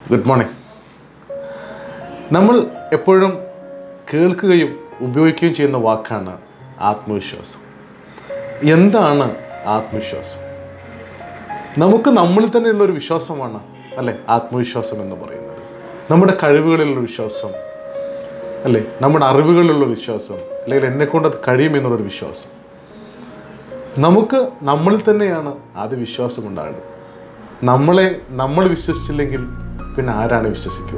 good morning നമ്മൾ എപ്പോഴും കേൾക്കുകയും ഉപയോഗിക്കുകയും ചെയ്യുന്ന വാക്കാണ് ആത്മവിശ്വാസം എന്താണ് ആത്മവിശ്വാസം നമുക്ക് നമ്മളിൽ തന്നെയുള്ള ഒരു വിശ്വാസമാണ് അല്ലേ ആത്മവിശ്വാസം എന്ന് പറയുന്നത് നമ്മുടെ കഴിവുകളിലുള്ള വിശ്വാസം അല്ലേ നമ്മുടെ അറിവുകളിലുള്ള വിശ്വാസം അല്ലെങ്കിൽ എന്നെക്കൊണ്ട് അത് കഴിയുമെന്നുള്ളൊരു വിശ്വാസം നമുക്ക് നമ്മളിൽ തന്നെയാണ് ആദ്യ വിശ്വാസം ഉണ്ടാകുന്നത് നമ്മളെ നമ്മൾ വിശ്വസിച്ചില്ലെങ്കിൽ പിന്നെ ആരാണ് വിശ്വസിക്കുക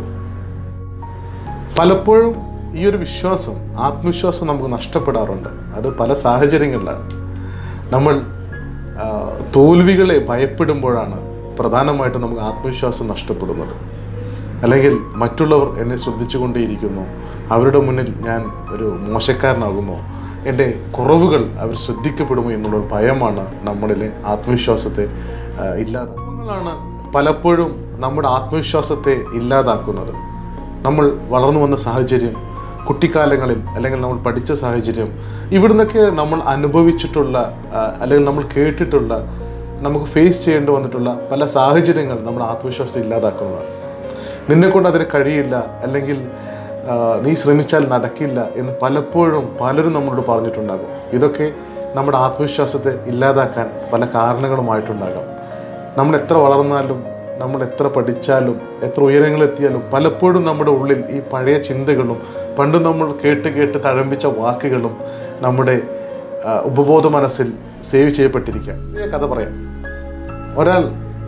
പലപ്പോഴും ഈ ഒരു വിശ്വാസം ആത്മവിശ്വാസം നമുക്ക് നഷ്ടപ്പെടാറുണ്ട് അത് പല സാഹചര്യങ്ങളിലാണ് നമ്മൾ ആ, തോൽവികളെ ഭയപ്പെടുമ്പോഴാണ് പ്രധാനമായിട്ടും നമുക്ക് ആത്മവിശ്വാസം നഷ്ടപ്പെടുന്നത് അല്ലെങ്കിൽ മറ്റുള്ളവർ എന്നെ ശ്രദ്ധിച്ചുകൊണ്ടേയിരിക്കുന്നു അവരുടെ മുന്നിൽ ഞാൻ ഒരു മോശക്കാരനാകുമോ എൻ്റെ കുറവുകൾ അവർ ശ്രദ്ധിക്കപ്പെടുമോ എന്നുള്ളൊരു ഭയമാണ് നമ്മളിലെ ആത്മവിശ്വാസത്തെ ആ, ഇല്ലാതാക്കുന്നതാണ് പലപ്പോഴും നമ്മുടെ ആത്മവിശ്വാസത്തെ ഇല്ലാതാക്കുന്നത് നമ്മൾ വളർന്നു വന്ന സാഹചര്യം കുട്ടിക്കാലങ്ങളിൽ അല്ലെങ്കിൽ നമ്മൾ പഠിച്ച സാഹചര്യം ഇവിടുന്നൊക്കെ നമ്മൾ അനുഭവിച്ചിട്ടുള്ള ആ, അല്ലെങ്കിൽ നമ്മൾ കേട്ടിട്ടുള്ള നമുക്ക് ഫേസ് ചെയ്യേണ്ടി വന്നിട്ടുള്ള പല സാഹചര്യങ്ങൾ നമ്മുടെ ആത്മവിശ്വാസം ഇല്ലാതാക്കുന്നതാണ് നിന്നെ കൊണ്ട് അതിന് കഴിയില്ല അല്ലെങ്കിൽ ആ, നീ ശ്രമിച്ചാൽ നടക്കില്ല എന്ന് പലപ്പോഴും പലരും നമ്മളോട് പറഞ്ഞിട്ടുണ്ടാകും ഇതൊക്കെ നമ്മുടെ ആത്മവിശ്വാസത്തെ ഇല്ലാതാക്കാൻ പല കാരണങ്ങളുമായിട്ടുണ്ടാകാം നമ്മൾ എത്ര വളർന്നാലും നമ്മൾ എത്ര പഠിച്ചാലും എത്ര ഉയരങ്ങളെത്തിയാലും പലപ്പോഴും നമ്മുടെ ഉള്ളിൽ ഈ പഴയ ചിന്തകളും പണ്ട് നമ്മൾ കേട്ട് കേട്ട് തഴമ്പിച്ച വാക്കുകളും നമ്മുടെ ആ, ഉപബോധ മനസ്സിൽ സേവ് ചെയ്യപ്പെട്ടിരിക്കാം ഈ കഥ പറയാം ഒരാൾ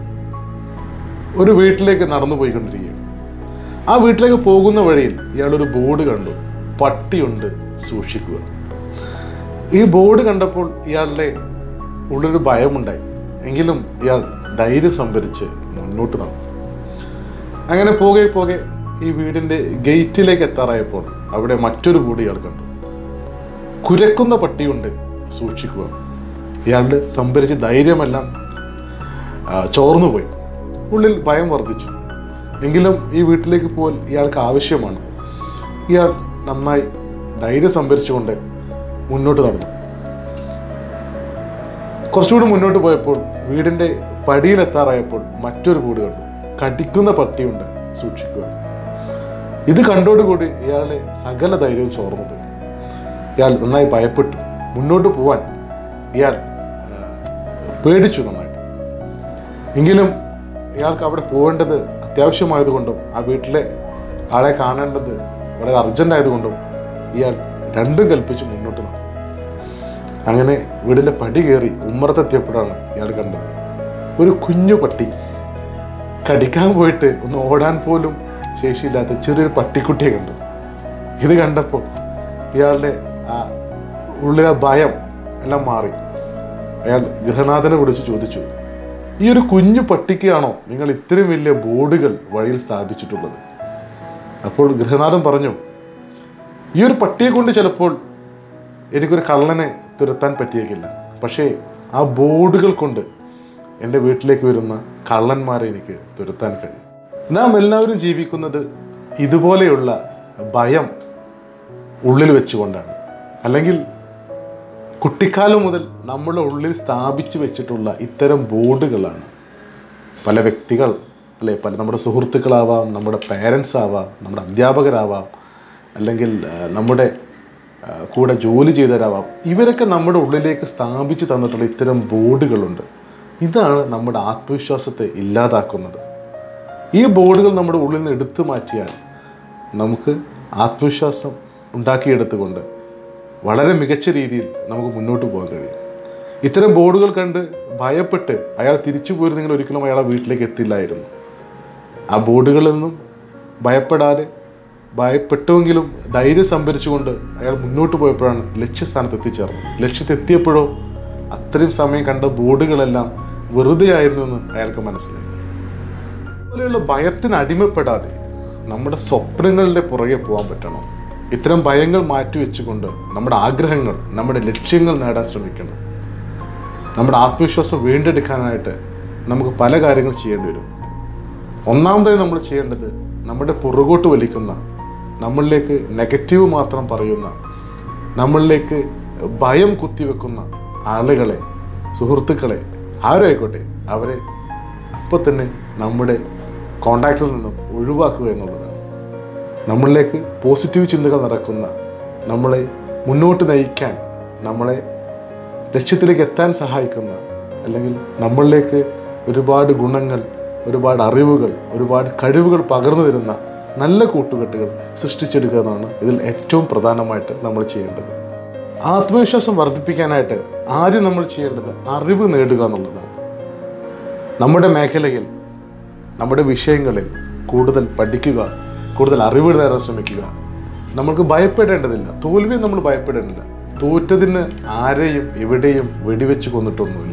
ഒരു വീട്ടിലേക്ക് നടന്നു പോയിക്കൊണ്ടിരിക്കുകയാണ് ആ വീട്ടിലേക്ക് പോകുന്ന വഴിയിൽ ഇയാളൊരു ബോർഡ് കണ്ടു പട്ടിയുണ്ട് സൂക്ഷിക്കുക ഈ ബോർഡ് കണ്ടപ്പോൾ ഇയാളുടെ ഉള്ളൊരു ഭയമുണ്ടായി എങ്കിലും ഇയാൾ ധൈര്യം സംഭരിച്ച് മുന്നോട്ട് നടന്നു അങ്ങനെ പോകെ പോകെ ഈ വീടിന്റെ ഗേറ്റിലേക്ക് എത്താറായപ്പോൾ അവിടെ മറ്റൊരു ബോർഡ് ഇയാൾ കണ്ടു കുരക്കുന്ന പട്ടിയുണ്ട് സൂക്ഷിക്കുക ഇയാളുടെ സംഭരിച്ച ധൈര്യമെല്ലാം ആ, ചോർന്നുപോയി ഉള്ളിൽ ഭയം വർദ്ധിച്ചു എങ്കിലും ഈ വീട്ടിലേക്ക് പോകാൻ ഇയാൾക്ക് ആവശ്യമാണ് ഇയാൾ നന്നായി ധൈര്യം സംഭരിച്ചുകൊണ്ട് മുന്നോട്ട് നടന്നു കുറച്ചുകൂടി മുന്നോട്ട് പോയപ്പോൾ വീടിന്റെ പടിയിലെത്താറായപ്പോൾ മറ്റൊരു കൂട് കണ്ടു കടിക്കുന്ന പട്ടിയുണ്ട് സൂക്ഷിക്കുക ഇത് കണ്ടോടുകൂടി ഇയാളുടെ സകല ധൈര്യവും ചോർന്നു പോയി ഇയാൾ നന്നായി ഭയപ്പെട്ടു മുന്നോട്ട് പോവാൻ ഇയാൾ ആ, പേടിച്ചു നന്നായിട്ട് എങ്കിലും ഇയാൾക്ക് അവിടെ പോകേണ്ടത് അത്യാവശ്യമായതുകൊണ്ടും ആ വീട്ടിലെ ആളെ കാണേണ്ടത് വളരെ അർജന്റ് ആയതുകൊണ്ടും ഇയാൾ രണ്ടും കൽപ്പിച്ച് മുന്നോട്ട് നടന്നു അങ്ങനെ വീടിന്റെ പടി കയറി ഉമ്മറത്തെത്തിയപ്പോഴാണ് ഇയാൾ കണ്ടത് ഒരു കുഞ്ഞു പട്ടി കടിക്കാൻ പോയിട്ട് ഒന്ന് ഓടാൻ പോലും ശേഷിയില്ലാത്ത ചെറിയൊരു പട്ടിക്കുട്ടിയെ കണ്ടു ഇത് കണ്ടപ്പോൾ ഇയാളുടെ ആ ഉള്ളിലെ ഭയം എല്ലാം മാറി അയാൾ ഗൃഹനാഥനെ വിളിച്ച് ചോദിച്ചു ഈ ഒരു കുഞ്ഞു പട്ടിക്കാണോ നിങ്ങൾ ഇത്രയും വലിയ ബോർഡുകൾ വഴിയിൽ സ്ഥാപിച്ചിട്ടുള്ളത് അപ്പോൾ ഗൃഹനാഥൻ പറഞ്ഞു ഈ ഒരു പട്ടിയെ കൊണ്ട് ചിലപ്പോൾ എനിക്കൊരു കള്ളനെ തുരത്താൻ പറ്റിയേക്കില്ല പക്ഷേ ആ ബോർഡുകൾ കൊണ്ട് എൻ്റെ വീട്ടിലേക്ക് വരുന്ന കള്ളന്മാരെ എനിക്ക് തുരത്താൻ കഴിയും നാം എല്ലാവരും ജീവിക്കുന്നത് ഇതുപോലെയുള്ള ഭയം ഉള്ളിൽ വെച്ചുകൊണ്ടാണ് അല്ലെങ്കിൽ കുട്ടിക്കാലം മുതൽ നമ്മുടെ ഉള്ളിൽ സ്ഥാപിച്ചു വെച്ചിട്ടുള്ള ഇത്തരം ബോർഡുകളാണ് പല വ്യക്തികൾ അല്ലെ പല നമ്മുടെ സുഹൃത്തുക്കളാവാം നമ്മുടെ പേരൻസ് ആവാം നമ്മുടെ അധ്യാപകരാവാം അല്ലെങ്കിൽ ആ, നമ്മുടെ ആ, കൂടെ ജോലി ചെയ്തവരാവാം ഇവരൊക്കെ നമ്മുടെ ഉള്ളിലേക്ക് സ്ഥാപിച്ചു തന്നിട്ടുള്ള ഇത്തരം ബോർഡുകളുണ്ട് ഇതാണ് നമ്മുടെ ആത്മവിശ്വാസത്തെ ഇല്ലാതാക്കുന്നത് ഈ ബോർഡുകൾ നമ്മുടെ ഉള്ളിൽ നിന്ന് എടുത്തു മാറ്റിയാൽ നമുക്ക് ആത്മവിശ്വാസം ഉണ്ടാക്കിയെടുത്തുകൊണ്ട് വളരെ മികച്ച രീതിയിൽ നമുക്ക് മുന്നോട്ട് പോകാൻ കഴിയും ഇത്തരം ബോർഡുകൾ കണ്ട് ഭയപ്പെട്ട് അയാൾ തിരിച്ചു പോയിരുന്നെങ്കിൽ ഒരിക്കലും അയാളെ വീട്ടിലേക്ക് എത്തില്ലായിരുന്നു ആ ബോർഡുകളിൽ നിന്നും ഭയപ്പെടാതെ ഭയപ്പെട്ടുവെങ്കിലും ധൈര്യം സംഭരിച്ചുകൊണ്ട് അയാൾ മുന്നോട്ട് പോയപ്പോഴാണ് ലക്ഷ്യസ്ഥാനത്ത് എത്തിച്ചേർന്നത് ലക്ഷ്യത്തെത്തിയപ്പോഴോ അത്രയും സമയം കണ്ട ബോർഡുകളെല്ലാം വെറുതെ ആയിരുന്നു എന്ന് അയാൾക്ക് മനസ്സിലായി അതുപോലെയുള്ള ഭയത്തിന് അടിമപ്പെടാതെ നമ്മുടെ സ്വപ്നങ്ങളുടെ പുറകെ പോകാൻ പറ്റണം ഇത്തരം ഭയങ്ങൾ മാറ്റിവെച്ചുകൊണ്ട് നമ്മുടെ ആഗ്രഹങ്ങൾ നമ്മുടെ ലക്ഷ്യങ്ങൾ നേടാൻ ശ്രമിക്കണം നമ്മുടെ ആത്മവിശ്വാസം വീണ്ടെടുക്കാനായിട്ട് നമുക്ക് പല കാര്യങ്ങൾ ചെയ്യേണ്ടി വരും ഒന്നാമതായി നമ്മൾ ചെയ്യേണ്ടത് നമ്മുടെ പുറകോട്ട് വലിക്കുന്ന നമ്മളിലേക്ക് നെഗറ്റീവ് മാത്രം പറയുന്ന നമ്മളിലേക്ക് ഭയം കുത്തിവെക്കുന്ന ആളുകളെ സുഹൃത്തുക്കളെ ആരും ആയിക്കോട്ടെ അവരെ അപ്പോൾ തന്നെ നമ്മുടെ കോണ്ടാക്റ്റിൽ നിന്നും ഒഴിവാക്കുക എന്നുള്ളതാണ് നമ്മളിലേക്ക് പോസിറ്റീവ് ചിന്തകൾ നടക്കുന്ന നമ്മളെ മുന്നോട്ട് നയിക്കാൻ നമ്മളെ ലക്ഷ്യത്തിലേക്ക് എത്താൻ സഹായിക്കുന്ന അല്ലെങ്കിൽ നമ്മളിലേക്ക് ഒരുപാട് ഗുണങ്ങൾ ഒരുപാട് അറിവുകൾ ഒരുപാട് കഴിവുകൾ പകർന്നു തരുന്ന നല്ല കൂട്ടുകെട്ടുകൾ സൃഷ്ടിച്ചെടുക്കുക എന്നാണ് ഇതിൽ ഏറ്റവും പ്രധാനമായിട്ട് നമ്മൾ ചെയ്യേണ്ടത് ആത്മവിശ്വാസം വർദ്ധിപ്പിക്കാനായിട്ട് ആദ്യം നമ്മൾ ചെയ്യേണ്ടത് അറിവ് നേടുക എന്നുള്ളതാണ് നമ്മുടെ മേഖലയിൽ നമ്മുടെ വിഷയങ്ങളിൽ കൂടുതൽ പഠിക്കുക കൂടുതൽ അറിവ് നേടാൻ ശ്രമിക്കുക നമുക്ക് ഭയപ്പെടേണ്ടതില്ല തോൽവി നമ്മൾ ഭയപ്പെടേണ്ടില്ല തോറ്റതിന് ആരെയും എവിടെയും വെടിവെച്ച് കൊന്നിട്ടൊന്നുമില്ല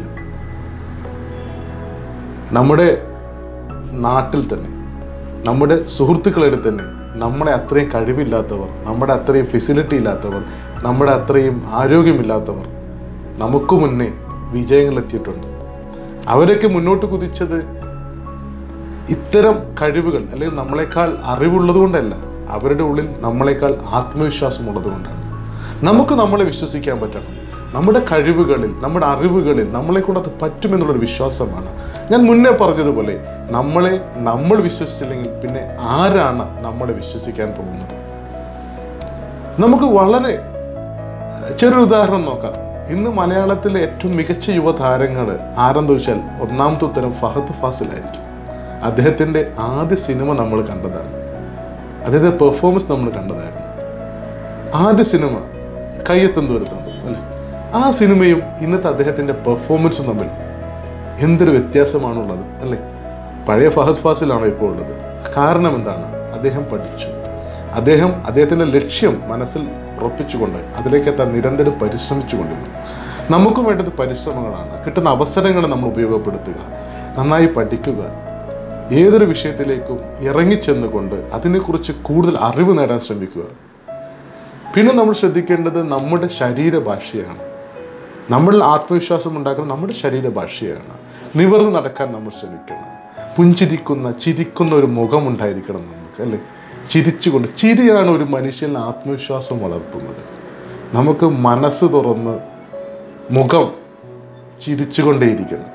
നമ്മുടെ നാട്ടിൽ തന്നെ നമ്മുടെ സുഹൃത്തുക്കളിൽ തന്നെ നമ്മളെ അത്രയും കഴിവില്ലാത്തവർ നമ്മുടെ അത്രയും ഫെസിലിറ്റി ഇല്ലാത്തവർ നമ്മുടെ അത്രയും ആരോഗ്യമില്ലാത്തവർ നമുക്ക് മുന്നേ വിജയങ്ങളെത്തിയിട്ടുണ്ട് അവരൊക്കെ മുന്നോട്ട് കുതിച്ചത് ഇത്തരം കഴിവുകൾ അല്ലെങ്കിൽ നമ്മളെക്കാൾ അറിവുള്ളത് കൊണ്ടല്ല അവരുടെ ഉള്ളിൽ നമ്മളെക്കാൾ ആത്മവിശ്വാസം ഉള്ളത് കൊണ്ടാണ് നമുക്ക് നമ്മളെ വിശ്വസിക്കാൻ പറ്റണം നമ്മുടെ കഴിവുകളിൽ നമ്മുടെ അറിവുകളിൽ നമ്മളെ കൊണ്ട് അത് പറ്റുമെന്നുള്ളൊരു വിശ്വാസമാണ് ഞാൻ മുന്നേ പറഞ്ഞതുപോലെ നമ്മളെ നമ്മൾ വിശ്വസിച്ചില്ലെങ്കിൽ പിന്നെ ആരാണ് നമ്മളെ വിശ്വസിക്കാൻ പോകുന്നത് നമുക്ക് വളരെ ചെറിയൊരു ഉദാഹരണം നോക്കാം ഇന്ന് മലയാളത്തിലെ ഏറ്റവും മികച്ച യുവതാരങ്ങൾ ആരെന്ന് ചോദിച്ചാൽ ഒന്നാമത്തെ ഉത്തരം ഫഹദ് ഫാസിലായിരിക്കും അദ്ദേഹത്തിൻ്റെ ആദ്യ സിനിമ നമ്മൾ കണ്ടതാണ് അദ്ദേഹത്തിൻ്റെ പെർഫോമൻസ് നമ്മൾ കണ്ടതായിരുന്നു ആദ്യ സിനിമ കയ്യെത്തും ദൂരത്തുണ്ട് അല്ലേ ആ സിനിമയും ഇന്നത്തെ അദ്ദേഹത്തിൻ്റെ പെർഫോമൻസും തമ്മിൽ എന്തൊരു വ്യത്യാസമാണുള്ളത് അല്ലേ പഴയ ഫഹദ് ഫാസിലാണോ ഇപ്പോൾ ഉള്ളത് കാരണം എന്താണ് അദ്ദേഹം പഠിച്ചു അദ്ദേഹം അദ്ദേഹത്തിൻ്റെ ലക്ഷ്യം മനസ്സിൽ ഉറപ്പിച്ചുകൊണ്ട് അതിലേക്ക് എത്താൻ നിരന്തരം പരിശ്രമിച്ചുകൊണ്ടിരുന്നു നമുക്കും വേണ്ടത് പരിശ്രമങ്ങളാണ് കിട്ടുന്ന അവസരങ്ങൾ നമ്മൾ ഉപയോഗപ്പെടുത്തുക നന്നായി പഠിക്കുക ഏതൊരു വിഷയത്തിലേക്കും ഇറങ്ങിച്ചെന്നുകൊണ്ട് അതിനെക്കുറിച്ച് കൂടുതൽ അറിവ് നേടാൻ ശ്രമിക്കുക പിന്നെ നമ്മൾ ശ്രദ്ധിക്കേണ്ടത് നമ്മുടെ ശരീരഭാഷയാണ് നമ്മളിൽ ആത്മവിശ്വാസം ഉണ്ടാക്കുന്നത് നമ്മുടെ ശരീരഭാഷയാണ് നിവർന്ന് നടക്കാൻ നമ്മൾ ശ്രമിക്കണം പുഞ്ചിരിക്കുന്ന ചിരിക്കുന്ന ഒരു മുഖം ഉണ്ടായിരിക്കണം നമുക്ക് അല്ലേ ചിരിച്ചുകൊണ്ട് ചിരിയാണ് ഒരു മനുഷ്യന് ആത്മവിശ്വാസം വളർത്തുന്നത് നമുക്ക് മനസ്സ് തുറന്ന് മുഖം ചിരിച്ചുകൊണ്ടേയിരിക്കണം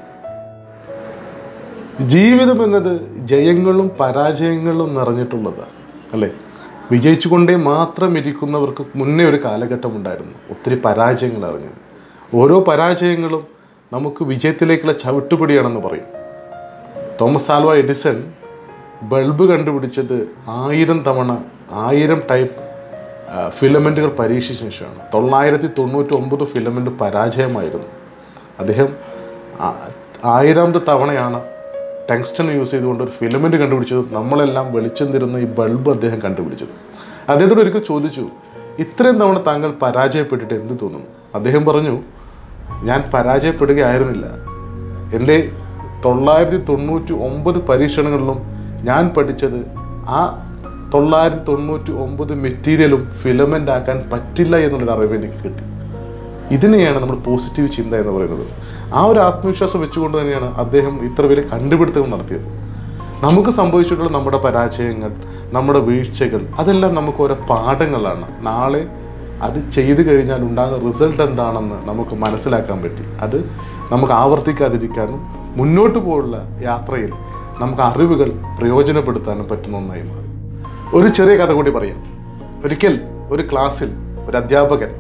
ജീവിതം എന്നത് ജയങ്ങളും പരാജയങ്ങളും നിറഞ്ഞിട്ടുള്ളതാണ് അല്ലേ വിജയിച്ചുകൊണ്ടേ മാത്രം ഇരിക്കുന്നവർക്ക് മുന്നേ ഒരു കാലഘട്ടം ഉണ്ടായിരുന്നു ഒത്തിരി പരാജയങ്ങൾ അറിഞ്ഞത് ഓരോ പരാജയങ്ങളും നമുക്ക് വിജയത്തിലേക്കുള്ള ചവിട്ടുപടിയാണെന്ന് പറയും തോമസ് ആൽവ എഡിസൺ ബൾബ് കണ്ടുപിടിച്ചത് ആയിരം തവണ ആയിരം ടൈപ്പ് ഫിലമെൻറ്റുകൾ പരീക്ഷിച്ച ശേഷമാണ് തൊള്ളായിരത്തി തൊണ്ണൂറ്റി ഒമ്പത് ഫിലമെൻറ്റ് പരാജയമായിരുന്നു അദ്ദേഹം ആ- ആയിരാമത്തെ തവണയാണ് ടങ്സ്റ്റൺ യൂസ് ചെയ്തുകൊണ്ട് ഒരു ഫിലമെൻറ്റ് കണ്ടുപിടിച്ചത് നമ്മളെല്ലാം വെളിച്ചം തരുന്ന ഈ ബൾബ് അദ്ദേഹം കണ്ടുപിടിച്ചത് അദ്ദേഹത്തോട് ഒരിക്കൽ ചോദിച്ചു ഇത്രയും തവണ താങ്കൾ പരാജയപ്പെട്ടിട്ട് എന്ത് തോന്നുന്നു അദ്ദേഹം പറഞ്ഞു ഞാൻ പരാജയപ്പെടുകയായിരുന്നില്ല എൻ്റെ തൊള്ളായിരത്തി തൊണ്ണൂറ്റി ഒമ്പത് പരീക്ഷണങ്ങളിലും ഞാൻ പഠിച്ചത് ആ തൊള്ളായിരത്തി തൊണ്ണൂറ്റി ഒമ്പത് മെറ്റീരിയലും ഫിലമെൻ്റ് ആക്കാൻ പറ്റില്ല എന്നുള്ളൊരു അറിവ് എനിക്ക് കിട്ടി ഇതിനെയാണ് നമ്മൾ പോസിറ്റീവ് ചിന്ത എന്ന് പറയുന്നത് ആ ഒരു ആത്മവിശ്വാസം വെച്ചുകൊണ്ട് തന്നെയാണ് അദ്ദേഹം ഇത്ര വലിയ കണ്ടുപിടുത്തങ്ങൾ നടത്തിയത് നമുക്ക് സംഭവിച്ചിട്ടുള്ള നമ്മുടെ പരാജയങ്ങൾ നമ്മുടെ വീഴ്ചകൾ അതെല്ലാം നമുക്ക് ഓരോ പാഠങ്ങളാണ് നാളെ അത് ചെയ്തു കഴിഞ്ഞാൽ ഉണ്ടാകുന്ന റിസൾട്ട് എന്താണെന്ന് നമുക്ക് മനസ്സിലാക്കാൻ പറ്റി അത് നമുക്ക് ആവർത്തിക്കാതിരിക്കാനും മുന്നോട്ട് പോലുള്ള യാത്രയിൽ നമുക്ക് അറിവുകൾ പ്രയോജനപ്പെടുത്താനും പറ്റുന്ന ഒന്നായി മാറി ഒരു ചെറിയ കഥ കൂടി പറയാം ഒരിക്കൽ ഒരു ക്ലാസ്സിൽ ഒരു അധ്യാപകൻ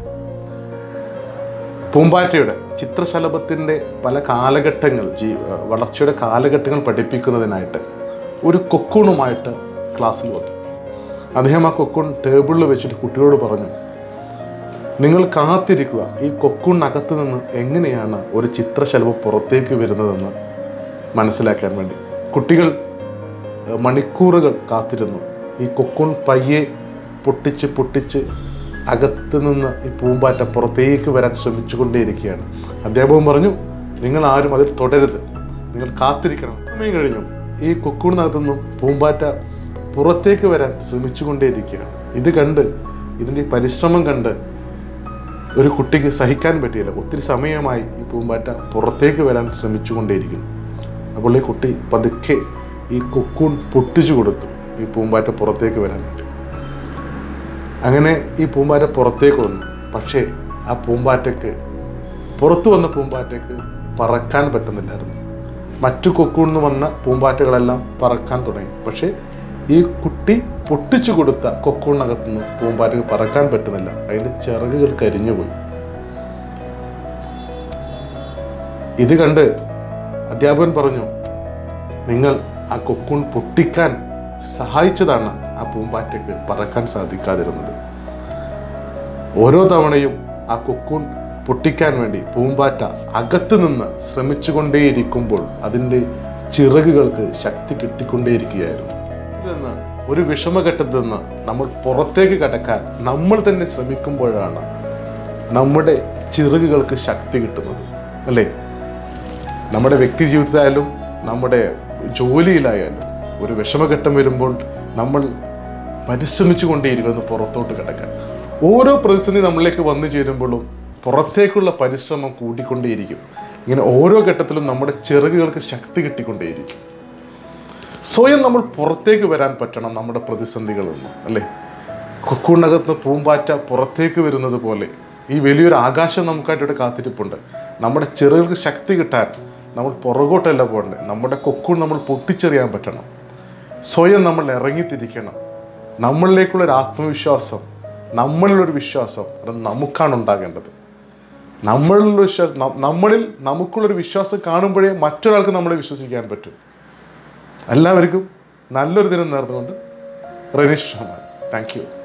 പൂമ്പാറ്റയുടെ ചിത്രശലഭത്തിൻ്റെ പല കാലഘട്ടങ്ങൾ ജീ വളർച്ചയുടെ കാലഘട്ടങ്ങൾ പഠിപ്പിക്കുന്നതിനായിട്ട് ഒരു കൊക്കൂണുമായിട്ട് ക്ലാസ്സിൽ വന്നു അദ്ദേഹം ആ കൊക്കൂൺ ടേബിളിൽ വെച്ചിട്ട് കുട്ടികളോട് പറഞ്ഞു നിങ്ങൾ കാത്തിരിക്കുക ഈ കൊക്കൂണിനകത്ത് നിന്ന് എങ്ങനെയാണ് ഒരു ചിത്രശലഭം പുറത്തേക്ക് വരുന്നതെന്ന് മനസ്സിലാക്കാൻ വേണ്ടി കുട്ടികൾ ഏഹ്, മണിക്കൂറുകൾ കാത്തിരുന്നു ഈ കൊക്കൂൺ പയ്യെ പൊട്ടിച്ച് പൊട്ടിച്ച് അകത്ത് നിന്ന് ഈ പൂമ്പാറ്റ പുറത്തേക്ക് വരാൻ ശ്രമിച്ചുകൊണ്ടേയിരിക്കുകയാണ് അധ്യാപകൻ പറഞ്ഞു നിങ്ങൾ ആരും അതിൽ തുടരുത് നിങ്ങൾ കാത്തിരിക്കണം സമയം കഴിഞ്ഞു ഈ കൊക്കൂണിനകത്തു നിന്നും പൂമ്പാറ്റ പുറത്തേക്ക് വരാൻ ശ്രമിച്ചുകൊണ്ടേയിരിക്കുകയാണ് ഇത് കണ്ട് ഇതിൻ്റെ ഈ പരിശ്രമം കണ്ട് ഒരു കുട്ടിക്ക് സഹിക്കാൻ പറ്റിയില്ല ഒത്തിരി സമയമായി ഈ പൂമ്പാറ്റ പുറത്തേക്ക് വരാൻ ശ്രമിച്ചുകൊണ്ടേയിരിക്കുന്നു അപ്പോൾ ഈ കുട്ടി പതുക്കെ ഈ കൊക്കൂൺ പൊട്ടിച്ചു കൊടുത്തു ഈ പൂമ്പാറ്റ പുറത്തേക്ക് വരാൻ വേണ്ടി അങ്ങനെ ഈ പൂമ്പാറ്റ പുറത്തേക്ക് വന്നു പക്ഷേ ആ പൂമ്പാറ്റയ്ക്ക് പുറത്തു വന്ന പൂമ്പാറ്റയ്ക്ക് പറക്കാൻ പറ്റുന്നില്ലായിരുന്നു മറ്റു കൊക്കൂണിൽ നിന്ന് വന്ന പൂമ്പാറ്റകളെല്ലാം പറക്കാൻ തുടങ്ങി പക്ഷേ ഈ കുട്ടി പൊട്ടിച്ചു കൊടുത്ത കൊക്കൂണിനകത്ത് നിന്ന് പൂമ്പാറ്റയ്ക്ക് പറക്കാൻ പറ്റുന്നില്ല അതിൻ്റെ ചിറകുകൾ കരിഞ്ഞുപോയി ഇത് കണ്ട് അധ്യാപകൻ പറഞ്ഞു നിങ്ങൾ ആ കൊക്കൂൺ പൊട്ടിക്കാൻ സഹായിച്ചതാണ് ആ പൂമ്പാറ്റയ്ക്ക് പറക്കാൻ സാധിക്കാതിരുന്നത് ഓരോ തവണയും ആ കൊക്കൂൺ പൊട്ടിക്കാൻ വേണ്ടി പൂമ്പാറ്റ അകത്തു നിന്ന് ശ്രമിച്ചുകൊണ്ടേയിരിക്കുമ്പോൾ അതിൻ്റെ ചിറകുകൾക്ക് ശക്തി കിട്ടിക്കൊണ്ടേയിരിക്കുകയായിരുന്നു ഇതിൽ നിന്ന് ഒരു വിഷമഘട്ടത്തിൽ നിന്ന് നമ്മൾ പുറത്തേക്ക് കടക്കാൻ നമ്മൾ തന്നെ ശ്രമിക്കുമ്പോഴാണ് നമ്മുടെ ചിറകുകൾക്ക് ശക്തി കിട്ടുന്നത് അല്ലേ നമ്മുടെ വ്യക്തി ജീവിതത്തിലായാലും നമ്മുടെ ജോലിയിലായാലും ഒരു വിഷമഘട്ടം വരുമ്പോൾ നമ്മൾ പരിശ്രമിച്ചു കൊണ്ടേയിരിക്കുന്നു പുറത്തോട്ട് കിടക്കാൻ ഓരോ പ്രതിസന്ധി നമ്മളിലേക്ക് വന്നു ചേരുമ്പോഴും പുറത്തേക്കുള്ള പരിശ്രമം കൂടിക്കൊണ്ടേയിരിക്കും ഇങ്ങനെ ഓരോ ഘട്ടത്തിലും നമ്മുടെ ചിറകുകൾക്ക് ശക്തി കിട്ടിക്കൊണ്ടേയിരിക്കും സ്വയം നമ്മൾ പുറത്തേക്ക് വരാൻ പറ്റണം നമ്മുടെ പ്രതിസന്ധികളിൽ നിന്ന് അല്ലേ കൊക്കൂണകത്ത് പൂമ്പാറ്റ പുറത്തേക്ക് വരുന്നത് പോലെ ഈ വലിയൊരു ആകാശം നമുക്കായിട്ട് ഇവിടെ കാത്തിരിപ്പുണ്ട് നമ്മുടെ ചെറുകൾക്ക് ശക്തി കിട്ടാൻ നമ്മൾ പുറകോട്ടല്ല പോകണ്ടേ നമ്മുടെ കൊക്കൂൺ നമ്മൾ പൊട്ടിച്ചെറിയാൻ പറ്റണം സ്വയം നമ്മൾ ഇറങ്ങിത്തിരിക്കണം നമ്മളിലേക്കുള്ള ഒരു ആത്മവിശ്വാസം നമ്മളിലൊരു വിശ്വാസം അത് നമുക്കാണ് ഉണ്ടാകേണ്ടത് നമ്മളിലുള്ള വിശ്വാസം ന- നമ്മളിൽ നമുക്കുള്ളൊരു വിശ്വാസം കാണുമ്പോഴേ മറ്റൊരാൾക്ക് നമ്മളെ വിശ്വസിക്കാൻ പറ്റും എല്ലാവർക്കും നല്ലൊരു ദിനം നേർന്നുകൊണ്ട് റനീഷ് താങ്ക് യു